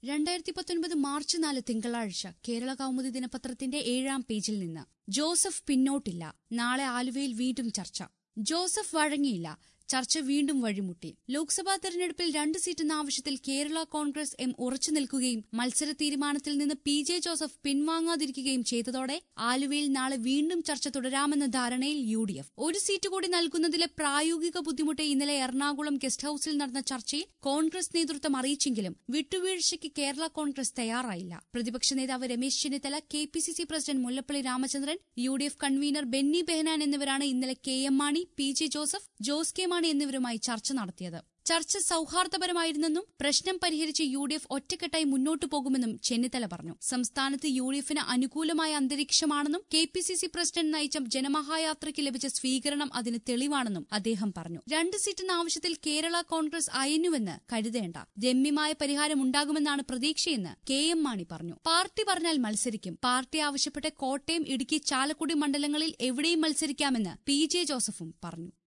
രണ്ടായിരത്തി പത്തൊൻപത് മാർച്ച് നാല് തിങ്കളാഴ്ച കേരള കൗമുദി ദിനപത്രത്തിന്റെ ഏഴാം പേജിൽ നിന്ന് ജോസഫ് പിന്നോട്ടില്ല നാളെ ആലുവയിൽ വീണ്ടും ചർച്ച ജോസഫ് വഴങ്ങിയില്ല ചർച്ച വീണ്ടും വഴിമുട്ടി ലോക്സഭാ തെരഞ്ഞെടുപ്പിൽ രണ്ട് സീറ്റെന്ന ആവശ്യത്തിൽ കേരള കോൺഗ്രസ് എം ഉറച്ചു നിൽക്കുകയും മത്സര തീരുമാനത്തിൽ നിന്ന് പി ജെ ജോസഫ് പിൻവാങ്ങാതിരിക്കുകയും ചെയ്തതോടെ ആലുവയിൽ നാളെ വീണ്ടും ചർച്ച തുടരാമെന്ന ധാരണയിൽ യു ഡി എഫ് ഒരു സീറ്റ് കൂടി നൽകുന്നതിലെ പ്രായോഗിക ബുദ്ധിമുട്ട് ഇന്നലെ എറണാകുളം ഗസ്റ്റ് ഹൌസിൽ നടന്ന ചർച്ചയിൽ കോൺഗ്രസ് നേതൃത്വം അറിയിച്ചെങ്കിലും വിട്ടുവീഴ്ചയ്ക്ക് കേരള കോൺഗ്രസ് തയ്യാറായില്ല പ്രതിപക്ഷ നേതാവ് Ramesh Chennithala K P C C president Mullappally Ramachandran U D F convener Benny Behanan എന്നിവരാണ് ഇന്നലെ K M Mani P J Joseph Jose K Mani എന്നിവരുമായി ചർച്ച നടത്തിയത് ചർച്ച സൌഹാർദ്ദപരമായിരുന്നെന്നും പ്രശ്നം പരിഹരിച്ച് യു ഡി എഫ് ഒറ്റക്കെട്ടായി മുന്നോട്ടു പോകുമെന്നും ചെന്നിത്തല പറഞ്ഞു സംസ്ഥാനത്ത് യു ഡി എഫിന് അനുകൂലമായ അന്തരീക്ഷമാണെന്നും K P C C president നയിച്ച ജനമഹായാത്രയ്ക്ക് ലഭിച്ച സ്വീകരണം അതിന് തെളിവാണെന്നും അദ്ദേഹം പറഞ്ഞു രണ്ട് സീറ്റെന്ന ആവശ്യത്തിൽ കേരള കോൺഗ്രസ് അയഞ്ഞുവെന്ന് കരുതേണ്ട രമ്യമായ പരിഹാരം ഉണ്ടാകുമെന്നാണ് പ്രതീക്ഷയെന്ന് കെ എം മാണി പറഞ്ഞു പാർട്ടി പറഞ്ഞാൽ മത്സരിക്കും പാർട്ടി ആവശ്യപ്പെട്ട് കോട്ടയം ഇടുക്കി ചാലക്കുടി മണ്ഡലങ്ങളിൽ എവിടെയും മത്സരിക്കാമെന്ന് പി ജെ ജോസഫും പറഞ്ഞു